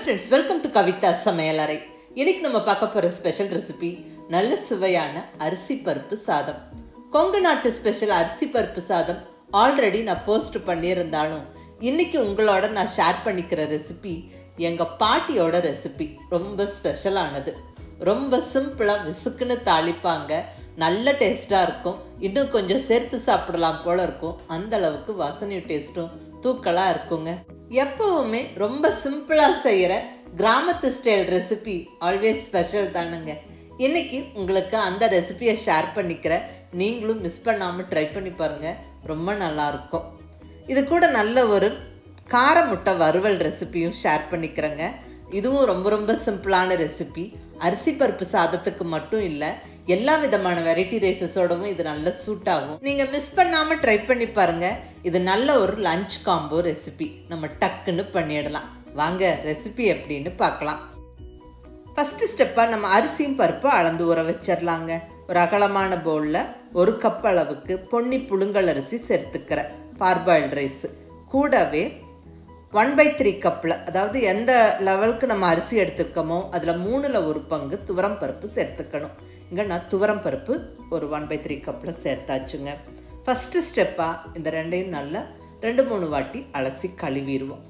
friends welcome to Kavitha சமையலறை இன்னைக்கு நம்ம பார்க்க போகிற ஸ்பெஷல் ரெசிபி நல்ல சுவையான அரிசி பருப்பு சாதம் கொங்கு நாட்டு ஸ்பெஷல் அரிசி பருப்பு சாதம் ஆல்ரெடி நான் போஸ்ட் பண்ணியிருந்தாலும் இன்னைக்கு உங்களோட நான் ஷேர் பண்ணிக்கிற ரெசிபி எங்கள் பாட்டியோட ரெசிபி ரொம்ப ஸ்பெஷலானது ரொம்ப சிம்பிளாக விசுக்குன்னு தாளிப்பாங்க நல்ல டேஸ்ட்டாக இருக்கும் இன்னும் கொஞ்சம் சேர்த்து சாப்பிடலாம் போல இருக்கும் அந்த அளவுக்கு வாசனையும் டேஸ்ட்டும் தூக்கலாக இருக்குங்க எப்பவுமே ரொம்ப சிம்பிளாக செய்கிற கிராமத்து ஸ்டைல் ரெசிபி ஆல்வேஸ் ஸ்பெஷல் தானுங்க இன்னைக்கு உங்களுக்கு அந்த ரெசிபியை ஷேர் பண்ணிக்கிறேன் நீங்களும் மிஸ் பண்ணாமல் ட்ரை பண்ணி பாருங்கள் ரொம்ப நல்லா இருக்கும் இது கூட நல்ல ஒரு கார முட்டை வறுவல் ரெசிபியும் ஷேர் பண்ணிக்கிறேங்க இதுவும் ரொம்ப ரொம்ப சிம்பிளான ரெசிபி அரிசி பருப்பு சாதத்துக்கு மட்டும் இல்லை எல்லா விதமான வெரைட்டி ரைஸஸோடவும் இது நல்ல சூட் ஆகும் நீங்கள் மிஸ் பண்ணாமல் ட்ரை பண்ணி பாருங்க இது நல்ல ஒரு லஞ்ச் காம்போ ரெசிபி நம்ம டக்குன்னு பண்ணிடலாம் வாங்க ரெசிபி எப்படின்னு பார்க்கலாம் ஃபஸ்ட்டு ஸ்டெப்பாக நம்ம அரிசியும் பருப்பு அளந்து ஊற வச்சிடலாங்க ஒரு அகலமான பவுலில் ஒரு கப் அளவுக்கு பொன்னி புழுங்கல் அரிசி சேர்த்துக்கிறேன் பார்பாயில்டு ரைஸ் கூடவே ஒன் பை த்ரீ கப்பில் அதாவது எந்த லெவலுக்கு நம்ம அரிசி எடுத்துருக்கோமோ அதில் மூணில் ஒரு பங்கு துவரம் பருப்பு சேர்த்துக்கணும் இங்கே நான் துவரம் பருப்பு ஒரு ஒன் பை த்ரீ கப்பில் சேர்த்தாச்சுங்க ஃபஸ்ட்டு ஸ்டெப்பாக இந்த ரெண்டையும் நல்லா ரெண்டு மூணு வாட்டி அலசி கழுவிடுவோம்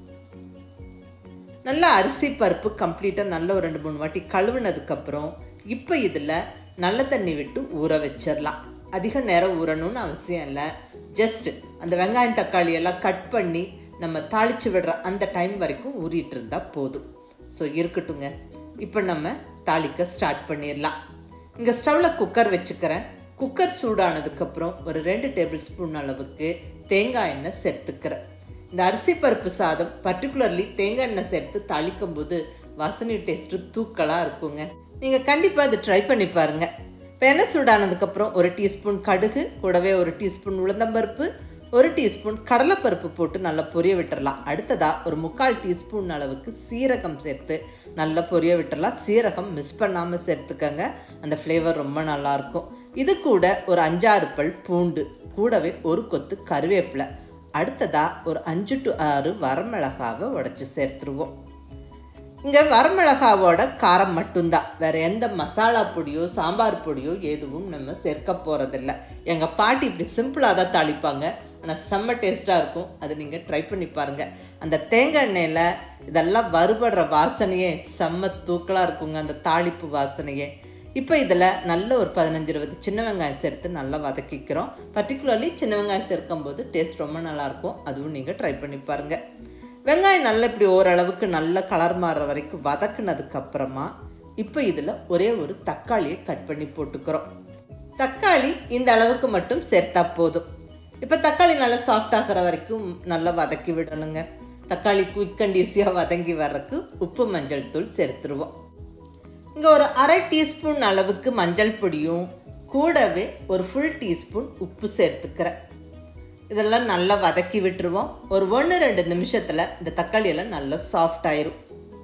நல்லா அரிசி பருப்பு கம்ப்ளீட்டாக நல்ல ஒரு ரெண்டு மூணு வாட்டி கழுவுனதுக்கப்புறம் இப்போ இதில் நல்ல தண்ணி விட்டு ஊற வச்சிடலாம் அதிக நேரம் ஊறணும்னு அவசியம் இல்லை ஜஸ்ட் அந்த வெங்காயம் தக்காளி எல்லாம் கட் பண்ணி நம்ம தாளித்து விடுற அந்த டைம் வரைக்கும் ஊறிட்டு இருந்தால் போதும் ஸோ இருக்கட்டுங்க இப்போ நம்ம தாளிக்க ஸ்டார்ட் பண்ணிடலாம் இங்கே ஸ்டவ்வில் குக்கர் வச்சுக்கிறேன் குக்கர் சூடானதுக்கப்புறம் ஒரு ரெண்டு டேபிள் ஸ்பூன் அளவுக்கு தேங்காய் எண்ணெய் சேர்த்துக்கிறேன் இந்த அரிசி பருப்பு சாதம் பர்டிகுலர்லி தேங்காய் எண்ணெய் சேர்த்து தாளிக்கும் போது வாசனை டேஸ்ட்டு தூக்கலாக இருக்குங்க நீங்கள் கண்டிப்பாக அது ட்ரை பண்ணி பாருங்கள் இப்போ எண்ணெய் சூடானதுக்கப்புறம் ஒரு டீஸ்பூன் கடுகு கூடவே ஒரு டீஸ்பூன் உளுந்தம்பருப்பு ஒரு டீஸ்பூன் கடலைப்பருப்பு போட்டு நல்லா பொரிய விட்டுறலாம் அடுத்ததாக ஒரு முக்கால் டீஸ்பூன் அளவுக்கு சீரகம் சேர்த்து நல்லா பொரிய விட்டுறலாம் சீரகம் மிஸ் பண்ணாமல் சேர்த்துக்கங்க அந்த ஃப்ளேவர் ரொம்ப நல்லாயிருக்கும் இது கூட ஒரு அஞ்சாறு பல் பூண்டு கூடவே ஒரு கொத்து கருவேப்பிலை அடுத்ததாக ஒரு அஞ்சு டு ஆறு வரமிளகாவை உடச்சி சேர்த்துருவோம் இங்கே வரமிளகாவோட காரம் மட்டும்தான் வேறு எந்த மசாலா பொடியோ சாம்பார் பொடியோ எதுவும் நம்ம சேர்க்க போகிறதில்ல எங்கள் பாட்டி இப்படி சிம்பிளாக தான் தாளிப்பாங்க ஆனால் செம்ம டேஸ்ட்டாக இருக்கும் அதை நீங்கள் ட்ரை பண்ணி பாருங்கள் அந்த தேங்காய் எண்ணெயில் இதெல்லாம் வறுபடுற வாசனையே செம்ம தூக்கலாக இருக்குங்க அந்த தாளிப்பு வாசனையே இப்போ இதில் நல்ல ஒரு பதினஞ்சு இருபது சின்ன வெங்காயம் சேர்த்து நல்லா வதக்கிக்கிறோம் பர்டிகுலர்லி சின்ன வெங்காயம் சேர்க்கும்போது டேஸ்ட் ரொம்ப நல்லாயிருக்கும் அதுவும் நீங்கள் ட்ரை பண்ணி பாருங்கள் வெங்காயம் நல்லா இப்படி ஓரளவுக்கு நல்ல கலர் மாறுற வரைக்கும் வதக்குனதுக்கப்புறமா இப்போ இதில் ஒரே ஒரு தக்காளியை கட் பண்ணி போட்டுக்கிறோம் தக்காளி இந்த அளவுக்கு மட்டும் சேர்த்தா போதும் இப்போ தக்காளி நல்லா சாஃப்ட் ஆகிற வரைக்கும் நல்லா வதக்கி விடணுங்க தக்காளி குயிக் அண்ட் ஈஸியாக வதங்கி வர்றதுக்கு உப்பு மஞ்சள் தூள் சேர்த்துருவோம் இங்கே ஒரு அரை டீஸ்பூன் அளவுக்கு மஞ்சள் பொடியும் கூடவே ஒரு ஃபுல் டீஸ்பூன் உப்பு சேர்த்துக்கிறேன் இதெல்லாம் நல்லா வதக்கி விட்டுருவோம் ஒரு ஒன்று ரெண்டு நிமிஷத்தில் இந்த தக்காளி எல்லாம் நல்லா சாஃப்ட் ஆயிரும்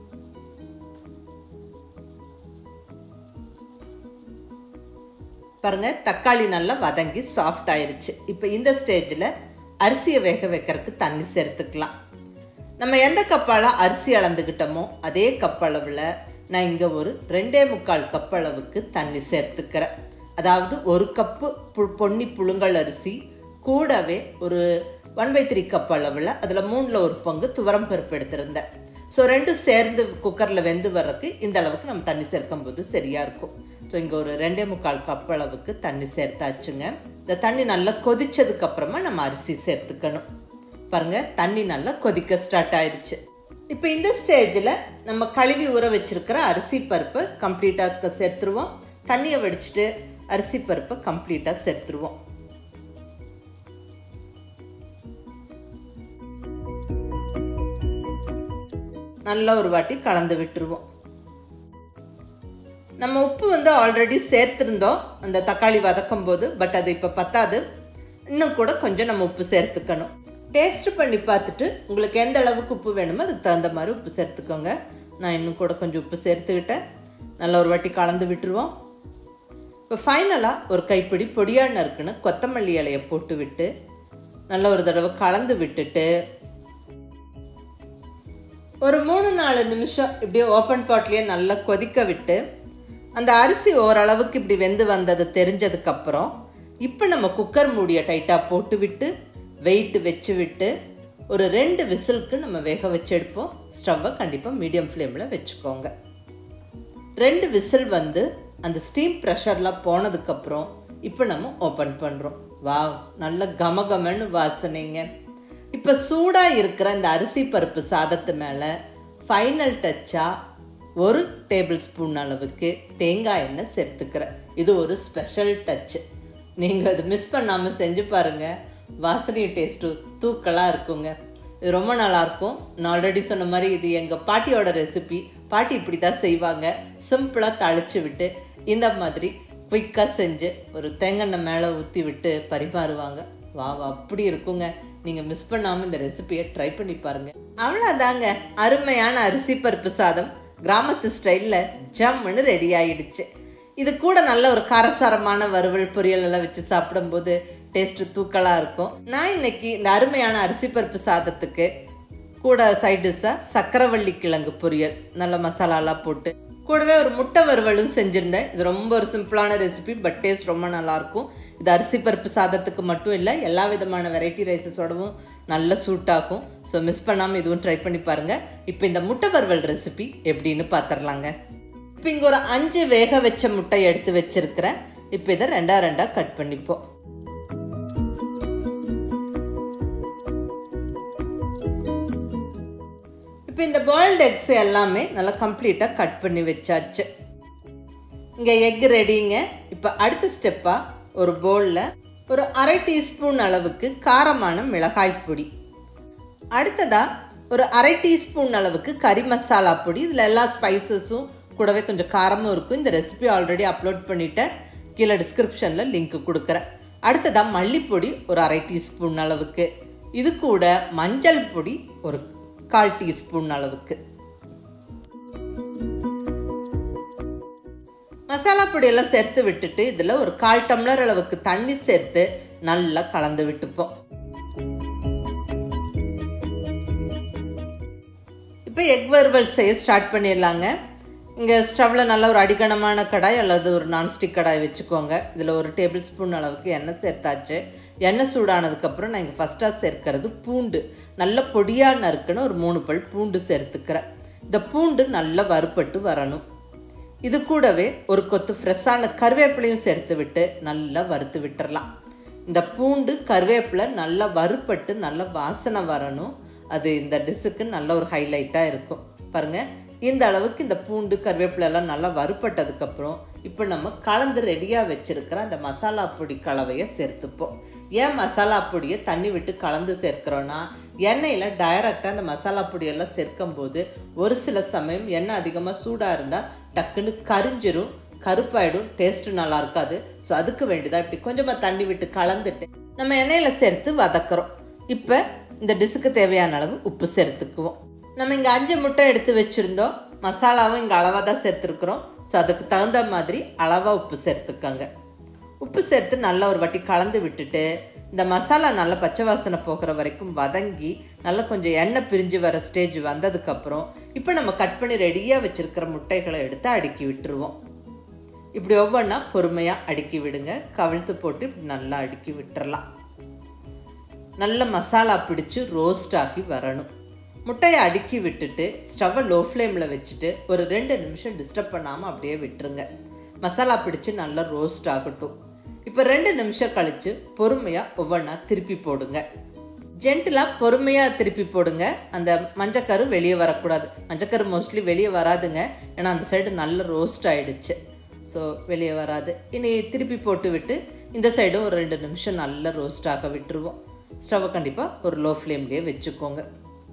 பாருங்க தக்காளி நல்லா வதங்கி சாஃப்ட் ஆயிருச்சு இப்போ இந்த ஸ்டேஜில் அரிசியை வேக வைக்கிறதுக்கு தண்ணி சேர்த்துக்கலாம் நம்ம எந்த கப்பால் அரிசி அளந்துக்கிட்டோமோ அதே கப் அளவில் நான் இங்கே ஒரு ரெண்டே முக்கால் கப் அளவுக்கு தண்ணி சேர்த்துக்கிறேன் அதாவது ஒரு கப்பு பு பொன்னி புழுங்கல் அரிசி கூடவே ஒரு ஒன் பை த்ரீ கப் அளவில் அதில் மூணில் ஒரு பங்கு துவரம் பருப்பு எடுத்திருந்தேன் ஸோ ரெண்டும் சேர்ந்து குக்கரில் வெந்து வர்றதுக்கு இந்த அளவுக்கு நம்ம தண்ணி சேர்க்கும் போது சரியாக இருக்கும் ஸோ இங்கே ஒரு ரெண்டே முக்கால் கப் அளவுக்கு தண்ணி சேர்த்தாச்சுங்க இந்த தண்ணி நல்லா கொதிச்சதுக்கப்புறமா நம்ம அரிசி சேர்த்துக்கணும் பாருங்கள் தண்ணி நல்லா கொதிக்க ஸ்டார்ட் ஆயிடுச்சு இப்போ இந்த ஸ்டேஜில் நம்ம கழுவி ஊற வச்சுருக்கிற அரிசி பருப்பை கம்ப்ளீட்டாக சேர்த்துருவோம் தண்ணியை வடிச்சிட்டு அரிசி பருப்பை கம்ப்ளீட்டாக சேர்த்துருவோம் நல்லா ஒரு வாட்டி கலந்து விட்டுருவோம் நம்ம உப்பு வந்து ஆல்ரெடி சேர்த்துருந்தோம் அந்த தக்காளி வதக்கும் போது பட் அது இப்போ பத்தாது இன்னும் கூட கொஞ்சம் நம்ம உப்பு சேர்த்துக்கணும் டேஸ்ட் பண்ணி பார்த்துட்டு உங்களுக்கு எந்த அளவுக்கு உப்பு வேணுமோ அதுக்கு தகுந்த மாதிரி உப்பு சேர்த்துக்கோங்க நான் இன்னும் கூட கொஞ்சம் உப்பு சேர்த்துக்கிட்டேன் நல்லா ஒரு வாட்டி கலந்து விட்டுருவோம் இப்போ ஃபைனலாக ஒரு கைப்பிடி பொடியாக நறுக்குன்னு கொத்தமல்லி இலையை போட்டு விட்டு நல்லா ஒரு தடவை கலந்து விட்டுட்டு ஒரு மூணு நாலு நிமிஷம் இப்படியே ஓப்பன் பாட்லேயே நல்லா கொதிக்க விட்டு அந்த அரிசி ஓரளவுக்கு இப்படி வெந்து வந்தது தெரிஞ்சதுக்கப்புறம் இப்போ நம்ம குக்கர் மூடியை டைட்டாக போட்டு விட்டு வெயிட் வச்சு விட்டு ஒரு ரெண்டு விசிலுக்கு நம்ம வேக வச்சு எடுப்போம் ஸ்டவ்வை கண்டிப்பாக மீடியம் ஃப்ளேமில் வச்சுக்கோங்க ரெண்டு விசில் வந்து அந்த ஸ்டீம் ப்ரெஷர்லாம் போனதுக்கப்புறம் இப்போ நம்ம ஓப்பன் பண்ணுறோம் வாவ் நல்ல கமகமன்னு வாசனைங்க இப்போ சூடாக இருக்கிற இந்த அரிசி பருப்பு சாதத்து மேலே ஃபைனல் டச்சாக ஒரு டேபிள் ஸ்பூன் அளவுக்கு தேங்காய் எண்ணெய் சேர்த்துக்கிறேன் இது ஒரு ஸ்பெஷல் டச்சு நீங்கள் அது மிஸ் பண்ணாமல் செஞ்சு பாருங்கள் வாசனை டேஸ்ட்டு தூக்கலாக இருக்குங்க இது ரொம்ப நல்லாயிருக்கும் நான் ஆல்ரெடி சொன்ன மாதிரி இது எங்கள் பாட்டியோட ரெசிபி பாட்டி இப்படி தான் செய்வாங்க சிம்பிளாக தாளித்து விட்டு இந்த மாதிரி குயிக்காக செஞ்சு ஒரு தேங்காய் மேலே ஊற்றி விட்டு பரிமாறுவாங்க வா வா அப்படி இருக்குங்க நீங்கள் மிஸ் பண்ணாமல் இந்த ரெசிபியை ட்ரை பண்ணி பாருங்கள் அவ்வளோதாங்க அருமையான அரிசி பருப்பு சாதம் கிராமத்து ஸ்டைலில் ஜம்முன்னு ரெடி ஆயிடுச்சு இது கூட நல்ல ஒரு காரசாரமான வறுவல் பொரியல் எல்லாம் வச்சு சாப்பிடும்போது டேஸ்ட்டு தூக்கலாக இருக்கும் நான் இன்னைக்கு இந்த அருமையான அரிசி பருப்பு சாதத்துக்கு கூட சைட் டிஷ்ஷாக சக்கரவள்ளி கிழங்கு பொரியல் நல்ல மசாலாலாம் போட்டு கூடவே ஒரு முட்டை வறுவலும் செஞ்சுருந்தேன் இது ரொம்ப ஒரு சிம்பிளான ரெசிபி பட் டேஸ்ட் ரொம்ப நல்லாயிருக்கும் இது அரிசி பருப்பு சாதத்துக்கு மட்டும் இல்லை எல்லா விதமான வெரைட்டி ரைஸஸோடவும் நல்ல சூட்டாகும் ஸோ மிஸ் பண்ணாமல் இதுவும் ட்ரை பண்ணி பாருங்கள் இப்போ இந்த முட்டை வறுவல் ரெசிபி எப்படின்னு பார்த்துடலாங்க இப்போ இங்கே ஒரு அஞ்சு வேக வச்ச முட்டை எடுத்து வச்சிருக்கிறேன் இப்போ இதை ரெண்டா ரெண்டா கட் பண்ணிப்போம் இப்போ இந்த பாயில்டு எக்ஸ் எல்லாமே நல்லா கம்ப்ளீட்டாக கட் பண்ணி வச்சாச்சு இங்கே எக் ரெடிங்க இப்போ அடுத்த ஸ்டெப்பாக ஒரு பவுலில் ஒரு அரை டீஸ்பூன் அளவுக்கு காரமான மிளகாய் பொடி அடுத்ததாக ஒரு அரை டீஸ்பூன் அளவுக்கு கறி மசாலா பொடி இதில் எல்லா ஸ்பைசஸும் கூடவே கொஞ்சம் காரமும் இருக்கும் இந்த ரெசிபி ஆல்ரெடி அப்லோட் பண்ணிவிட்டேன் கீழே டிஸ்கிரிப்ஷனில் லிங்க் கொடுக்குறேன் அடுத்ததாக மல்லிப்பொடி ஒரு அரை டீஸ்பூன் அளவுக்கு இது கூட மஞ்சள் பொடி ஒரு கால் டீஸ்பூன் அளவுக்கு மசாலா பொடியெல்லாம் சேர்த்து விட்டுட்டு இதில் ஒரு கால் டம்ளர் அளவுக்கு தண்ணி சேர்த்து நல்லா கலந்து விட்டுப்போம் இப்போ எக் வறுவல் செய்ய ஸ்டார்ட் பண்ணிடலாங்க இங்கே ஸ்டவ்வில் நல்ல ஒரு அடிகனமான கடாய் அல்லது ஒரு நான்ஸ்டிக் கடாய் வச்சுக்கோங்க இதில் ஒரு டேபிள் ஸ்பூன் அளவுக்கு எண்ணெய் சேர்த்தாச்சு எண்ணெய் சூடானதுக்கப்புறம் நான் இங்கே ஃபஸ்ட்டாக சேர்க்கறது பூண்டு நல்ல பொடியாக நறுக்குன்னு ஒரு மூணு பல் பூண்டு சேர்த்துக்கிறேன் இந்த பூண்டு நல்லா வறுப்பட்டு வரணும் இது கூடவே ஒரு கொத்து ஃப்ரெஷ்ஷான கருவேப்பிலையும் சேர்த்து விட்டு நல்லா வறுத்து விட்டுறலாம் இந்த பூண்டு கருவேப்பிலை நல்லா வறுப்பட்டு நல்லா வாசனை வரணும் அது இந்த டிஷ்ஷுக்கு நல்ல ஒரு ஹைலைட்டாக இருக்கும் பாருங்கள் இந்த அளவுக்கு இந்த பூண்டு கருவேப்பிலை எல்லாம் நல்லா வறுப்பட்டதுக்கப்புறம் இப்போ நம்ம கலந்து ரெடியாக வச்சுருக்கிற அந்த மசாலா பொடி கலவையை சேர்த்துப்போம் ஏன் மசாலா பொடியை தண்ணி விட்டு கலந்து சேர்க்குறோன்னா எண்ணெயில் டைரெக்டாக அந்த மசாலா பொடியெல்லாம் சேர்க்கும்போது ஒரு சில சமயம் எண்ணெய் அதிகமாக சூடாக இருந்தால் டக்குன்னு கரிஞ்சிரும் கருப்பாயிடும் டேஸ்ட்டு நல்லா இருக்காது ஸோ அதுக்கு வேண்டிதான் இப்படி கொஞ்சமாக தண்ணி விட்டு கலந்துட்டு நம்ம எண்ணெயில் சேர்த்து வதக்குறோம் இப்போ இந்த டிஷ்ஷுக்கு தேவையான அளவு உப்பு சேர்த்துக்குவோம் நம்ம இங்கே அஞ்சு முட்டை எடுத்து வச்சுருந்தோம் மசாலாவும் இங்கே அளவாக தான் சேர்த்துருக்குறோம் ஸோ அதுக்கு தகுந்த மாதிரி அளவாக உப்பு சேர்த்துக்கோங்க உப்பு சேர்த்து நல்லா ஒரு வாட்டி கலந்து விட்டுட்டு இந்த மசாலா நல்லா பச்சை வாசனை போகிற வரைக்கும் வதங்கி நல்லா கொஞ்சம் எண்ணெய் பிரிஞ்சு வர ஸ்டேஜ் வந்ததுக்கப்புறம் இப்போ நம்ம கட் பண்ணி ரெடியாக வச்சுருக்கிற முட்டைகளை எடுத்து அடுக்கி விட்டுருவோம் இப்படி ஒவ்வொன்றா பொறுமையாக அடுக்கி விடுங்க கவிழ்த்து போட்டு இப்படி நல்லா அடுக்கி விட்டுறலாம் நல்ல மசாலா பிடிச்சி ரோஸ்ட் ஆகி வரணும் முட்டையை அடுக்கி விட்டுட்டு ஸ்டவ்வை லோ ஃப்ளேமில் வச்சுட்டு ஒரு ரெண்டு நிமிஷம் டிஸ்டர்ப் பண்ணாமல் அப்படியே விட்டுருங்க மசாலா பிடிச்சி நல்லா ரோஸ்ட் ஆகட்டும் இப்போ ரெண்டு நிமிஷம் கழித்து பொறுமையாக ஒவ்வொன்றா திருப்பி போடுங்க ஜென்டிலாக பொறுமையாக திருப்பி போடுங்க அந்த மஞ்சக்கரு வெளியே வரக்கூடாது மஞ்சக்கரு மோஸ்ட்லி வெளியே வராதுங்க ஏன்னா அந்த சைடு நல்ல ரோஸ்ட் ஆகிடுச்சு ஸோ வெளியே வராது இனி திருப்பி போட்டு விட்டு இந்த சைடும் ஒரு ரெண்டு நிமிஷம் நல்லா ரோஸ்ட் ஆக விட்டுருவோம் ஸ்டவ்வை கண்டிப்பாக ஒரு லோ ஃப்ளேம்லேயே வச்சுக்கோங்க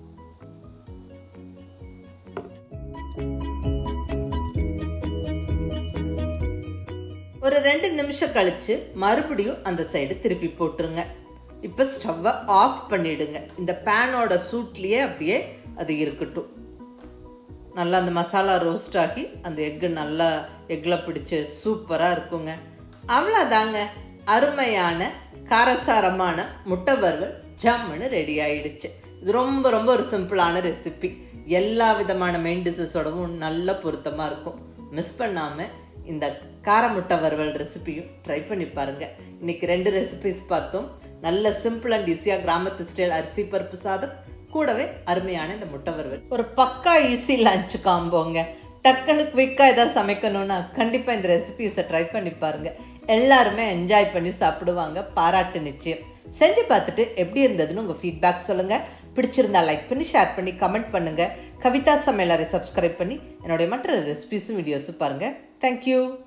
ஒரு ரெண்டு நிமிஷம் கழித்து மறுபடியும் அந்த சைடு திருப்பி போட்டுருங்க இப்போ ஸ்டவ்வை ஆஃப் பண்ணிவிடுங்க இந்த பேனோட சூட்லேயே அப்படியே அது இருக்கட்டும் நல்லா அந்த மசாலா ரோஸ்ட் ஆகி அந்த எக்கு நல்லா எக்கில் பிடிச்சி சூப்பராக இருக்குங்க அவ்வளோதாங்க அருமையான காரசாரமான முட்டை வறுவல் ஜம்முன்னு ரெடி ஆயிடுச்சு இது ரொம்ப ரொம்ப ஒரு சிம்பிளான ரெசிபி எல்லா விதமான மெயின் டிஷ்ஷஸோடவும் நல்ல பொருத்தமாக இருக்கும் மிஸ் பண்ணாமல் இந்த கார முட்டை வறுவல் ரெசிபியும் ட்ரை பண்ணி பாருங்கள் இன்றைக்கி ரெண்டு ரெசிபிஸ் பார்த்தோம் நல்ல சிம்பிள் அண்ட் ஈஸியாக கிராமத்து ஸ்டைல் அரிசி பருப்பு சாதம் கூடவே அருமையான இந்த முட்டை வறுவல் ஒரு பக்கா ஈஸி லஞ்ச் காம்போங்க டக்குன்னு குவிக்காக ஏதாவது சமைக்கணும்னா கண்டிப்பாக இந்த ரெசிபிஸை ட்ரை பண்ணி பாருங்கள் எல்லாருமே என்ஜாய் பண்ணி சாப்பிடுவாங்க பாராட்டு நிச்சயம் செஞ்சு பார்த்துட்டு எப்படி இருந்ததுன்னு உங்கள் ஃபீட்பேக் சொல்லுங்கள் பிடிச்சிருந்தா லைக் பண்ணி ஷேர் பண்ணி கமெண்ட் பண்ணுங்கள் கவிதா சமையலரை சப்ஸ்கிரைப் பண்ணி என்னுடைய மற்ற ரெசிபிஸும் வீடியோஸும் பாருங்கள் தேங்க்யூ